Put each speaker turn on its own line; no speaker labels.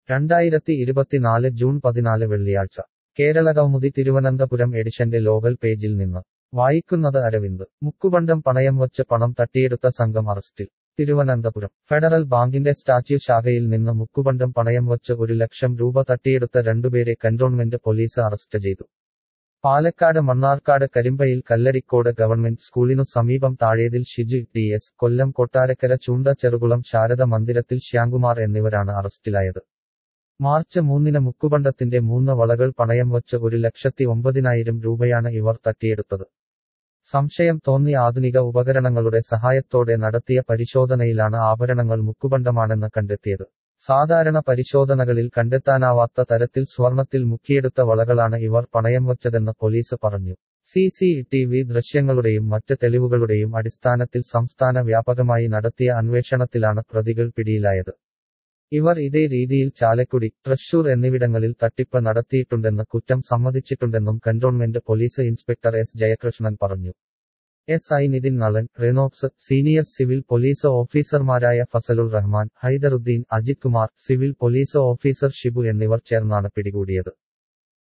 രണ്ടായിരത്തി ഇരുപത്തിനാല് ജൂൺ പതിനാല് വെള്ളിയാഴ്ച കേരളകൗമുദി തിരുവനന്തപുരം എഡിഷന്റെ ലോകൽ പേജിൽ നിന്ന് വായിക്കുന്നത് അരവിന്ദ് മുക്കുബണ്ടം പണയം വച്ച് പണം തട്ടിയെടുത്ത സംഘം അറസ്റ്റിൽ തിരുവനന്തപുരം ഫെഡറൽ ബാങ്കിന്റെ സ്റ്റാച്യു ശാഖയിൽ നിന്ന് മുക്കുബണ്ടം പണയം വച്ച് ഒരു ലക്ഷം രൂപ തട്ടിയെടുത്ത രണ്ടുപേരെ കന്റോൺമെന്റ് പോലീസ് അറസ്റ്റ് ചെയ്തു പാലക്കാട് മണ്ണാർക്കാട് കരിമ്പയിൽ കല്ലടിക്കോട് ഗവൺമെന്റ് സ്കൂളിനു സമീപം താഴേതിൽ ഷിജു ടി എസ് കൊല്ലം കൊട്ടാരക്കര ചൂണ്ട ചെറുകുളം ശാരദ മന്ദിരത്തിൽ ശ്യാംകുമാർ എന്നിവരാണ് അറസ്റ്റിലായത് മാർച്ച് മൂന്നിന് മുക്കുബണ്ടത്തിന്റെ മൂന്ന് വളകൾ പണയം വച്ച് ഒരു ലക്ഷത്തി ഒമ്പതിനായിരം രൂപയാണ് ഇവർ തട്ടിയെടുത്തത് സംശയം തോന്നി ആധുനിക ഉപകരണങ്ങളുടെ സഹായത്തോടെ നടത്തിയ പരിശോധനയിലാണ് ആഭരണങ്ങൾ മുക്കുബണ്ടമാണെന്ന് കണ്ടെത്തിയത് സാധാരണ പരിശോധനകളിൽ കണ്ടെത്താനാവാത്ത തരത്തിൽ സ്വർണത്തിൽ മുക്കിയെടുത്ത വളകളാണ് ഇവർ പണയം വച്ചതെന്ന് പോലീസ് പറഞ്ഞു സി സി ടി വി ദൃശ്യങ്ങളുടെയും മറ്റ് തെളിവുകളുടെയും അടിസ്ഥാനത്തിൽ സംസ്ഥാന വ്യാപകമായി നടത്തിയ അന്വേഷണത്തിലാണ് പ്രതികൾ പിടിയിലായത് ഇവർ ഇതേ രീതിയിൽ ചാലക്കുടി തൃശൂർ എന്നിവിടങ്ങളിൽ തട്ടിപ്പ് നടത്തിയിട്ടുണ്ടെന്ന് കുറ്റം സമ്മതിച്ചിട്ടുണ്ടെന്നും cantonment police inspector S Jayakrishnan പറഞ്ഞു S I Nithin Nalan Renox senior civil police ഓഫീസർമാരായ Fazalur Rahman Haidaruddin Ajith Kumar civil police officer Shibu എന്നിവർ ചേർന്നാണ് പിടികൂടിയത്